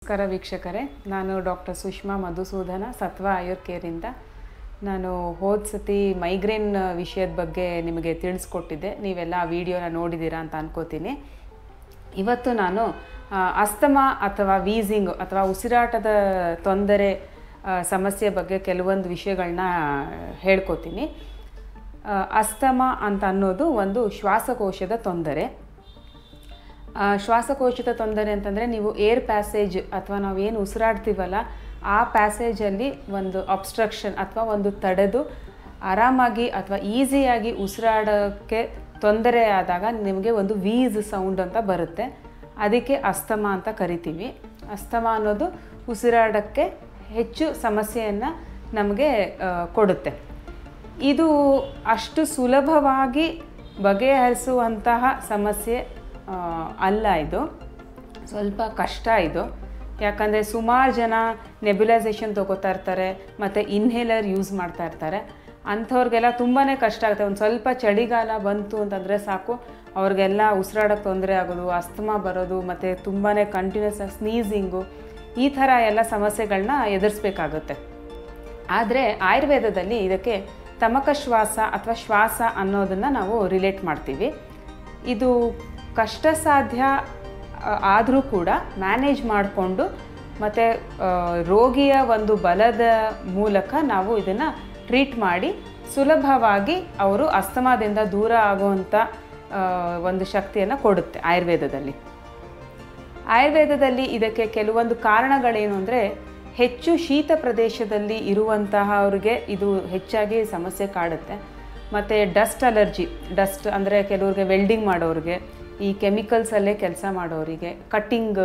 ನಮಸ್ಕಾರ ವೀಕ್ಷಕರೇ ನಾನು ಡಾಕ್ಟರ್ ಸುಷ್ಮಾ ಮಧುಸೂದನ ಸತ್ವ ಆಯುರ್ ಕೇರಿಂದ ನಾನು ಹೋದ ಸತಿ ಮೈಗ್ರೇನ್ ವಿಷಯದ ಬಗ್ಗೆ ನಿಮಗೆ ತಿಳಿಸ್ಕೊಟ್ಟಿದ್ದೆ ನೀವೆಲ್ಲ ಆ ವಿಡಿಯೋನ ನೋಡಿದ್ದೀರಾ ಅಂತ ಅನ್ಕೋತೀನಿ ಇವತ್ತು ನಾನು ಆ, ಅಸ್ತಮಾ ಅಥವಾ ವೀಸಿಂಗ್ ಅಥವಾ ಉಸಿರಾಟದ ತೊಂದರೆ ಆ, ಸಮಸ್ಯೆ ಬಗ್ಗೆ ಕೆಲವೊಂದು ವಿಷಯಗಳನ್ನ ಹೇಳ್ಕೊತೀನಿ ಆ, ಅಸ್ತಮಾ ಅಂತ ಅನ್ನೋದು ಒಂದು ಶ್ವಾಸಕೋಶದ ತೊಂದರೆ ಆ, ಶ್ವಾಸಕೋಶದ ತೊಂದರೆ ಅಂತಂದರೆ ನೀವು ಏರ್ ಪ್ಯಾಸೇಜ್ ಅಥವಾ ನಾವೇನು ಉಸಿರಾಡ್ತೀವಲ್ಲ ಆ ಪ್ಯಾಸೇಜಲ್ಲಿ ಒಂದು ಅಬ್ಸ್ಟ್ರಕ್ಷನ್ ಅಥವಾ ಒಂದು ತಡೆದು ಆರಾಮಾಗಿ ಅಥವಾ ಈಸಿಯಾಗಿ ಉಸಿರಾಡೋಕ್ಕೆ ತೊಂದರೆ ಆದಾಗ ನಿಮಗೆ ಒಂದು ವೀಸ್ ಸೌಂಡ್ ಅಂತ ಬರುತ್ತೆ ಅದಕ್ಕೆ ಅಸ್ತಮ ಅಂತ ಕರಿತೀವಿ ಅಸ್ತಮ ಅನ್ನೋದು ಉಸಿರಾಡೋಕ್ಕೆ ಹೆಚ್ಚು ಸಮಸ್ಯೆಯನ್ನು ನಮಗೆ ಆ, ಕೊಡುತ್ತೆ ಇದು ಅಷ್ಟು ಸುಲಭವಾಗಿ ಬಗೆಹರಿಸುವಂತಹ ಸಮಸ್ಯೆ ಆ, ಅಲ್ಲ ಇದು ಸ್ವಲ್ಪ ಕಷ್ಟ ಇದು ಯಾಕಂದರೆ ಸುಮಾರು ಜನ ನೆಬ್ಯುಲೈಸೇಷನ್ ತೊಗೋತಾ ಇರ್ತಾರೆ ಮತ್ತು ಇನ್ಹೇಲರ್ ಯೂಸ್ ಮಾಡ್ತಾ ಇರ್ತಾರೆ ಅಂಥವ್ರಿಗೆಲ್ಲ ತುಂಬಾ ಕಷ್ಟ ಆಗುತ್ತೆ ಒಂದು ಸ್ವಲ್ಪ ಚಳಿಗಾಲ ಬಂತು ಅಂತಂದರೆ ಸಾಕು ಅವ್ರಿಗೆಲ್ಲ ಉಸಿರಾಡೋಕ್ಕೆ ತೊಂದರೆ ಆಗೋದು ಅಸ್ತಮಾ ಬರೋದು ಮತ್ತು ತುಂಬಾ ಕಂಟಿನ್ಯೂಸ್ ಆಗಿ ಸ್ನೀಸಿಂಗು ಈ ಥರ ಎಲ್ಲ ಸಮಸ್ಯೆಗಳನ್ನ ಎದುರಿಸ್ಬೇಕಾಗುತ್ತೆ ಆದರೆ ಆಯುರ್ವೇದದಲ್ಲಿ ಇದಕ್ಕೆ ತಮಕ ಶ್ವಾಸ ಅಥವಾ ಶ್ವಾಸ ಅನ್ನೋದನ್ನು ನಾವು ರಿಲೇಟ್ ಮಾಡ್ತೀವಿ ಇದು ಕಷ್ಟ ಸಾಧ್ಯ ಆದರೂ ಕೂಡ ಮ್ಯಾನೇಜ್ ಮಾಡಿಕೊಂಡು ಮತ್ತು ರೋಗಿಯ ಒಂದು ಬಲದ ಮೂಲಕ ನಾವು ಇದನ್ನು ಟ್ರೀಟ್ ಮಾಡಿ ಸುಲಭವಾಗಿ ಅವರು ಅಸ್ತಮಾದಿಂದ ದೂರ ಆಗುವಂಥ ಆ, ಒಂದು ಶಕ್ತಿಯನ್ನು ಕೊಡುತ್ತೆ ಆಯುರ್ವೇದದಲ್ಲಿ ಆಯುರ್ವೇದದಲ್ಲಿ ಇದಕ್ಕೆ ಕೆಲವೊಂದು ಕಾರಣಗಳೇನು ಅಂದರೆ ಹೆಚ್ಚು ಶೀತ ಪ್ರದೇಶದಲ್ಲಿ ಇರುವಂತಹವ್ರಿಗೆ ಇದು ಹೆಚ್ಚಾಗಿ ಸಮಸ್ಯೆ ಕಾಡುತ್ತೆ ಮತ್ತು ಡಸ್ಟ್ ಅಲರ್ಜಿ ಡಸ್ಟ್ ಅಂದರೆ ಕೆಲವ್ರಿಗೆ ವೆಲ್ಡಿಂಗ್ ಮಾಡೋರಿಗೆ ಈ ಕೆಮಿಕಲ್ಸಲ್ಲೇ ಕೆಲಸ ಮಾಡೋರಿಗೆ ಕಟ್ಟಿಂಗ್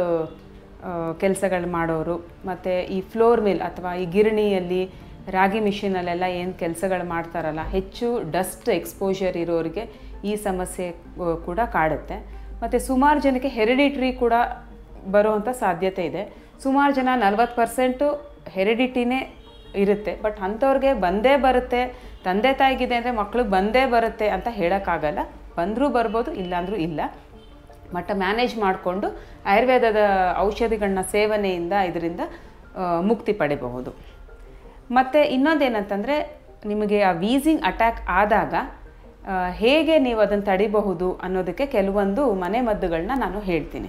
ಕೆಲಸಗಳು ಮಾಡೋರು ಮತ್ತು ಈ ಫ್ಲೋರ್ ಮಿಲ್ ಅಥವಾ ಈ ಗಿರಣಿಯಲ್ಲಿ ರಾಗಿ ಮಿಷಿನಲ್ಲೆಲ್ಲ ಏನು ಕೆಲಸಗಳು ಮಾಡ್ತಾರಲ್ಲ ಹೆಚ್ಚು ಡಸ್ಟ್ ಎಕ್ಸ್ಪೋಜರ್ ಇರೋರಿಗೆ ಈ ಸಮಸ್ಯೆ ಆ, ಕೂಡ ಕಾಡುತ್ತೆ ಮತ್ತು ಸುಮಾರು ಜನಕ್ಕೆ ಹೆರಿಡಿಟ್ರಿ ಕೂಡ ಬರುವಂಥ ಸಾಧ್ಯತೆ ಇದೆ ಸುಮಾರು ಜನ ನಲ್ವತ್ತು ಪರ್ಸೆಂಟು ಹೆರಿಡಿಟಿನೇ ಇರುತ್ತೆ ಬಟ್ ಅಂಥವ್ರಿಗೆ ಬಂದೇ ಬರುತ್ತೆ ತಂದೆ ತಾಯಿಗಿದೆ ಅಂದರೆ ಮಕ್ಳಿಗೆ ಬಂದೇ ಬರುತ್ತೆ ಅಂತ ಹೇಳೋಕ್ಕಾಗಲ್ಲ ಬಂದರೂ ಬರ್ಬೋದು ಇಲ್ಲಾಂದರೂ ಇಲ್ಲ ಮಟ್ಟ ಮ್ಯಾನೇಜ್ ಮಾಡಿಕೊಂಡು ಆಯುರ್ವೇದದ ಔಷಧಿಗಳನ್ನ ಸೇವನೆಯಿಂದ ಇದರಿಂದ ಆ, ಮುಕ್ತಿ ಪಡಿಬಹುದು ಮತ್ತು ಇನ್ನೊಂದೇನಂತಂದರೆ ನಿಮಗೆ ಆ ವೀಸಿಂಗ್ ಅಟ್ಯಾಕ್ ಆದಾಗ ಆ, ಹೇಗೆ ನೀವು ಅದನ್ನು ತಡಿಬಹುದು ಅನ್ನೋದಕ್ಕೆ ಕೆಲವೊಂದು ಮನೆಮದ್ದುಗಳನ್ನ ನಾನು ಹೇಳ್ತೀನಿ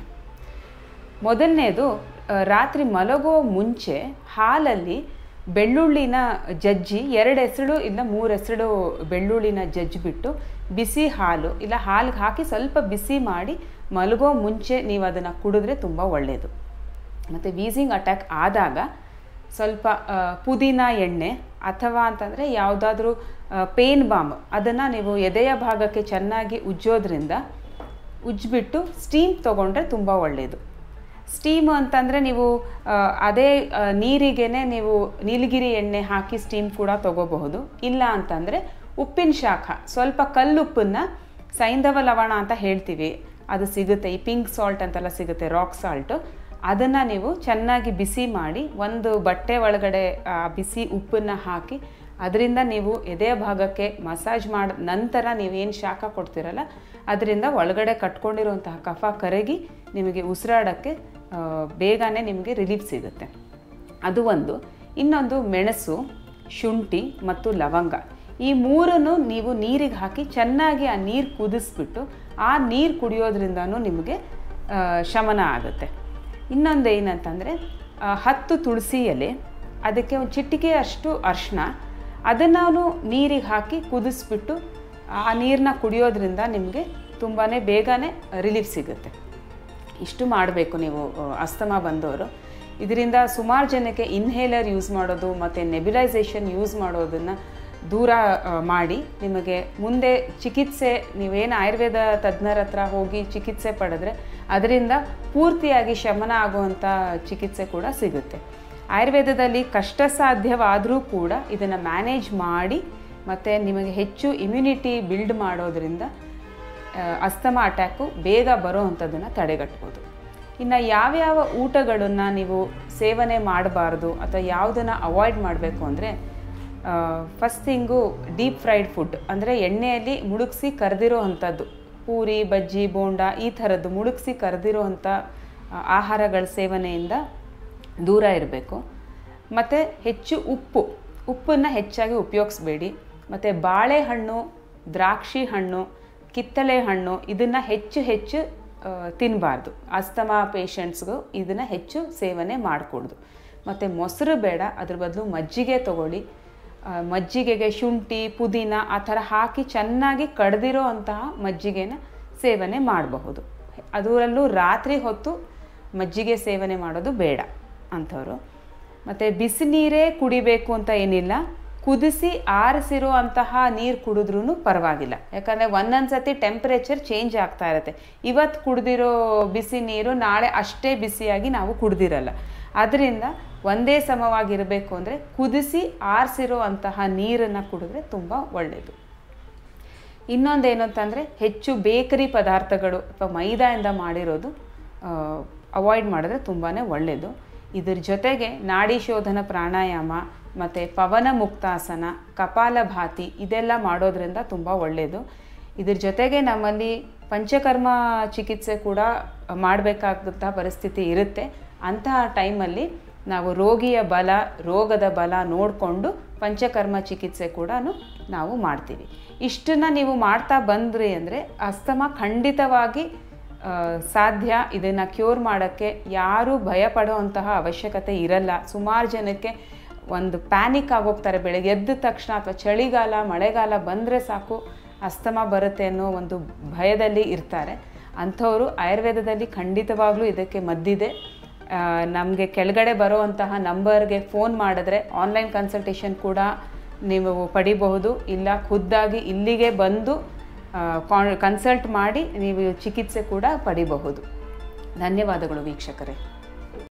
ಮೊದಲನೇದು ಆ, ರಾತ್ರಿ ಮಲಗೋ ಮುಂಚೆ ಹಾಲಲ್ಲಿ ಬೆಳ್ಳುಳ್ಳಿನ ಜಜ್ಜಿ ಎರಡು ಹೆಸರು ಇಲ್ಲ ಮೂರು ಹೆಸರು ಬೆಳ್ಳುಳ್ಳಿನ ಜಜ್ಜಿಬಿಟ್ಟು ಬಿಸಿ ಹಾಲು ಇಲ್ಲ ಹಾಲಿಗೆ ಹಾಕಿ ಸ್ವಲ್ಪ ಬಿಸಿ ಮಾಡಿ ಮಲಗೋ ಮುಂಚೆ ನೀವು ಅದನ್ನು ಕುಡಿದ್ರೆ ತುಂಬ ಒಳ್ಳೆಯದು ಮತ್ತು ವೀಸಿಂಗ್ ಅಟ್ಯಾಕ್ ಆದಾಗ ಸ್ವಲ್ಪ ಆ, ಪುದೀನ ಎಣ್ಣೆ ಅಥವಾ ಅಂತಂದರೆ ಯಾವುದಾದ್ರೂ ಪೇನ್ ಬಾಮ್ ಅದನ್ನು ನೀವು ಎದೆಯ ಭಾಗಕ್ಕೆ ಚೆನ್ನಾಗಿ ಉಜ್ಜೋದ್ರಿಂದ ಉಜ್ಜಿಬಿಟ್ಟು ಸ್ಟೀಮ್ ತೊಗೊಂಡ್ರೆ ತುಂಬ ಒಳ್ಳೆಯದು ಸ್ಟೀಮ್ ಅಂತಂದರೆ ನೀವು ಆ, ಅದೇ ನೀರಿಗೇ ನೀವು ನೀಲಗಿರಿ ಎಣ್ಣೆ ಹಾಕಿ ಸ್ಟೀಮ್ ಕೂಡ ತೊಗೋಬಹುದು ಇಲ್ಲ ಅಂತಂದರೆ ಉಪ್ಪಿನ ಶಾಖ ಸ್ವಲ್ಪ ಕಲ್ಲುಪ್ಪನ್ನು ಸೈಂಧವ ಲವಣ ಅಂತ ಹೇಳ್ತೀವಿ ಅದು ಸಿಗುತ್ತೆ ಈ ಪಿಂಕ್ ಸಾಲ್ಟ್ ಅಂತೆಲ್ಲ ಸಿಗುತ್ತೆ ರಾಕ್ ಸಾಲ್ಟು ಅದನ್ನು ನೀವು ಚೆನ್ನಾಗಿ ಬಿಸಿ ಮಾಡಿ ಒಂದು ಬಟ್ಟೆ ಒಳಗಡೆ ಆ ಬಿಸಿ ಉಪ್ಪನ್ನು ಹಾಕಿ ಅದರಿಂದ ನೀವು ಎದೆಯ ಭಾಗಕ್ಕೆ ಮಸಾಜ್ ಮಾಡಿದ ನಂತರ ನೀವೇನು ಶಾಖ ಕೊಡ್ತೀರಲ್ಲ ಅದರಿಂದ ಒಳಗಡೆ ಕಟ್ಕೊಂಡಿರುವಂತಹ ಕಫ ಕರಗಿ ನಿಮಗೆ ಉಸಿರಾಡೋಕ್ಕೆ ಆ, ಬೇಗನೆ ನಿಮಗೆ ರಿಲೀಫ್ ಸಿಗುತ್ತೆ ಅದು ಒಂದು ಇನ್ನೊಂದು ಮೆಣಸು ಶುಂಠಿ ಮತ್ತು ಲವಂಗ ಈ ಮೂರನ್ನು ನೀವು ನೀರಿಗೆ ಹಾಕಿ ಚೆನ್ನಾಗಿ ಆ ನೀರು ಕುದಿಸ್ಬಿಟ್ಟು ಆ ನೀರು ಕುಡಿಯೋದ್ರಿಂದನೂ ನಿಮಗೆ ಆ, ಶಮನ ಆಗುತ್ತೆ ಇನ್ನೊಂದು ಏನಂತಂದರೆ ಹತ್ತು ತುಳಸಿ ಎಲೆ ಅದಕ್ಕೆ ಒಂದು ಚಿಟಿಕೆಯಷ್ಟು ಅರಿಶಿನ ಅದನ್ನು ನೀರಿಗೆ ಹಾಕಿ ಕುದಿಸ್ಬಿಟ್ಟು ಆ ನೀರನ್ನ ಕುಡಿಯೋದ್ರಿಂದ ನಿಮಗೆ ತುಂಬಾ ಬೇಗನೆ ರಿಲೀಫ್ ಸಿಗುತ್ತೆ ಇಷ್ಟು ಮಾಡಬೇಕು ನೀವು ಆ, ಅಸ್ತಮಾ ಬಂದವರು ಇದರಿಂದ ಸುಮಾರು ಜನಕ್ಕೆ ಇನ್ಹೇಲರ್ ಯೂಸ್ ಮಾಡೋದು ಮತ್ತು ನೆಬ್ಯುಲೈಸೇಷನ್ ಯೂಸ್ ಮಾಡೋದನ್ನು ದೂರ ಆ, ಮಾಡಿ ನಿಮಗೆ ಮುಂದೆ ಚಿಕಿತ್ಸೆ ನೀವೇನು ಆಯುರ್ವೇದ ತಜ್ಞರ ಹತ್ರ ಹೋಗಿ ಚಿಕಿತ್ಸೆ ಪಡೆದ್ರೆ ಅದರಿಂದ ಪೂರ್ತಿಯಾಗಿ ಶಮನ ಆಗುವಂಥ ಚಿಕಿತ್ಸೆ ಕೂಡ ಸಿಗುತ್ತೆ ಆಯುರ್ವೇದದಲ್ಲಿ ಕಷ್ಟ ಸಾಧ್ಯವಾದರೂ ಕೂಡ ಇದನ್ನು ಮ್ಯಾನೇಜ್ ಮಾಡಿ ಮತ್ತು ನಿಮಗೆ ಹೆಚ್ಚು ಇಮ್ಯುನಿಟಿ ಬಿಲ್ಡ್ ಮಾಡೋದ್ರಿಂದ ಆ, ಅಸ್ತಮಾ ಅಟ್ಯಾಕು ಬೇಗ ಬರೋ ಅಂಥದ್ದನ್ನು ತಡೆಗಟ್ಬೋದು ಇನ್ನು ಯಾವ್ಯಾವ ಊಟಗಳನ್ನು ನೀವು ಸೇವನೆ ಮಾಡಬಾರ್ದು ಅಥವಾ ಯಾವುದನ್ನು ಅವಾಯ್ಡ್ ಮಾಡಬೇಕು ಅಂದರೆ first thing deep fried food ಅಂದರೆ ಎಣ್ಣೆಯಲ್ಲಿ ಮುಳುಗಿಸಿ ಕರೆದಿರೋ ಅಂಥದ್ದು ಪೂರಿ ಬಜ್ಜಿ ಬೋಂಡ ಈ ಥರದ್ದು ಮುಳುಗಿಸಿ ಕರೆದಿರೋ ಅಂಥ ಆಹಾರಗಳ ಸೇವನೆಯಿಂದ ದೂರ ಇರಬೇಕು ಮತ್ತು ಹೆಚ್ಚು ಉಪ್ಪು ಉಪ್ಪನ್ನು ಹೆಚ್ಚಾಗಿ ಉಪಯೋಗಿಸ್ಬೇಡಿ ಮತ್ತು ಬಾಳೆಹಣ್ಣು ದ್ರಾಕ್ಷಿ ಹಣ್ಣು ಕಿತ್ತಳೆ ಹಣ್ಣು ಇದನ್ನು ಹೆಚ್ಚು ಹೆಚ್ಚು ತಿನ್ನಬಾರ್ದು ಅಸ್ತಮಾ ಪೇಷಂಟ್ಸ್ಗೂ ಇದನ್ನು ಹೆಚ್ಚು ಸೇವನೆ ಮಾಡಿಕೊಡ್ದು ಮತ್ತು ಮೊಸರು ಬೇಡ ಅದ್ರ ಬದಲು ಮಜ್ಜಿಗೆ ತಗೊಳ್ಳಿ ಆ, ಮಜ್ಜಿಗೆಗೆ ಶುಂಠಿ ಪುದೀನ ಆ ಥರ ಹಾಕಿ ಚೆನ್ನಾಗಿ ಕಡ್ದಿರೋ ಅಂತಹ ಮಜ್ಜಿಗೆನ ಸೇವನೆ ಮಾಡಬಹುದು ಅದರಲ್ಲೂ ರಾತ್ರಿ ಹೊತ್ತು ಮಜ್ಜಿಗೆ ಸೇವನೆ ಮಾಡೋದು ಬೇಡ ಅಂಥವ್ರು ಮತ್ತು ಬಿಸಿ ನೀರೇ ಕುಡಿಬೇಕು ಅಂತ ಏನಿಲ್ಲ ಕುದಿಸಿ ಆರಿಸಿರೋ ಅಂತಹ ನೀರು ಕುಡಿದ್ರೂ ಪರವಾಗಿಲ್ಲ ಯಾಕಂದರೆ ಒಂದೊಂದು ಸತಿ ಟೆಂಪ್ರೇಚರ್ ಚೇಂಜ್ ಆಗ್ತಾ ಇರುತ್ತೆ ಇವತ್ತು ಕುಡ್ದಿರೋ ಬಿಸಿ ನೀರು ನಾಳೆ ಅಷ್ಟೇ ಬಿಸಿಯಾಗಿ ನಾವು ಕುಡ್ದಿರಲ್ಲ ಅದರಿಂದ ಒಂದೇ ಸಮವಾಗಿರಬೇಕು ಅಂದರೆ ಕುದಿಸಿ ಆರಿಸಿರೋ ಅಂತಹ ನೀರನ್ನು ಕುಡಿದ್ರೆ ತುಂಬ ಒಳ್ಳೆಯದು ಇನ್ನೊಂದೇನು ಅಂತಂದರೆ ಹೆಚ್ಚು ಬೇಕರಿ ಪದಾರ್ಥಗಳು ಅಥವಾ ಮೈದಾಯಿಂದ ಮಾಡಿರೋದು ಅವಾಯ್ಡ್ ಮಾಡಿದ್ರೆ ತುಂಬಾ ಒಳ್ಳೆಯದು ಇದ್ರ ಜೊತೆಗೆ ನಾಡಿ ಶೋಧನ ಪ್ರಾಣಾಯಾಮ ಮತ್ತು ಪವನ ಮುಕ್ತಾಸನ ಕಪಾಲಭಾತಿ ಇದೆಲ್ಲ ಮಾಡೋದ್ರಿಂದ ತುಂಬ ಒಳ್ಳೆಯದು ಇದ್ರ ಜೊತೆಗೆ ನಮ್ಮಲ್ಲಿ ಪಂಚಕರ್ಮ ಚಿಕಿತ್ಸೆ ಕೂಡ ಮಾಡಬೇಕಾದಂಥ ಪರಿಸ್ಥಿತಿ ಇರುತ್ತೆ ಅಂತಹ ಟೈಮಲ್ಲಿ ನಾವು ರೋಗಿಯ ಬಲ ರೋಗದ ಬಲ ನೋಡಿಕೊಂಡು ಪಂಚಕರ್ಮ ಚಿಕಿತ್ಸೆ ಕೂಡ ನಾವು ಮಾಡ್ತೀವಿ ಇಷ್ಟನ್ನು ನೀವು ಮಾಡ್ತಾ ಬಂದ್ರಿ ಅಂದರೆ ಅಸ್ತಮ ಖಂಡಿತವಾಗಿ ಆ, ಸಾಧ್ಯ ಇದನ್ನು ಕ್ಯೂರ್ ಮಾಡೋಕ್ಕೆ ಯಾರೂ ಭಯಪಡೋವಂತಹ ಅವಶ್ಯಕತೆ ಇರಲ್ಲ ಸುಮಾರು ಜನಕ್ಕೆ ಒಂದು ಪ್ಯಾನಿಕ್ ಆಗೋಗ್ತಾರೆ ಬೆಳಗ್ಗೆ ಎದ್ದ ತಕ್ಷಣ ಅಥವಾ ಚಳಿಗಾಲ ಮಳೆಗಾಲ ಬಂದರೆ ಸಾಕು ಅಸ್ತಮ ಬರುತ್ತೆ ಅನ್ನೋ ಒಂದು ಭಯದಲ್ಲಿ ಇರ್ತಾರೆ ಅಂಥವರು ಆಯುರ್ವೇದದಲ್ಲಿ ಖಂಡಿತವಾಗ್ಲೂ ಇದಕ್ಕೆ ಮದ್ದಿದೆ ನಮಗೆ ಕೆಳಗಡೆ ಬರೋವಂತಹ ನಂಬರ್ಗೆ ಫೋನ್ ಮಾಡಿದ್ರೆ ಆನ್ಲೈನ್ ಕನ್ಸಲ್ಟೇಷನ್ ಕೂಡ ನೀವು ಪಡಿಬಹುದು ಇಲ್ಲ ಖುದ್ದಾಗಿ ಇಲ್ಲಿಗೆ ಬಂದು ಕನ್ಸಲ್ಟ್ ಮಾಡಿ ನೀವು ಚಿಕಿತ್ಸೆ ಕೂಡ ಪಡಿಬಹುದು ಧನ್ಯವಾದಗಳು ವೀಕ್ಷಕರೇ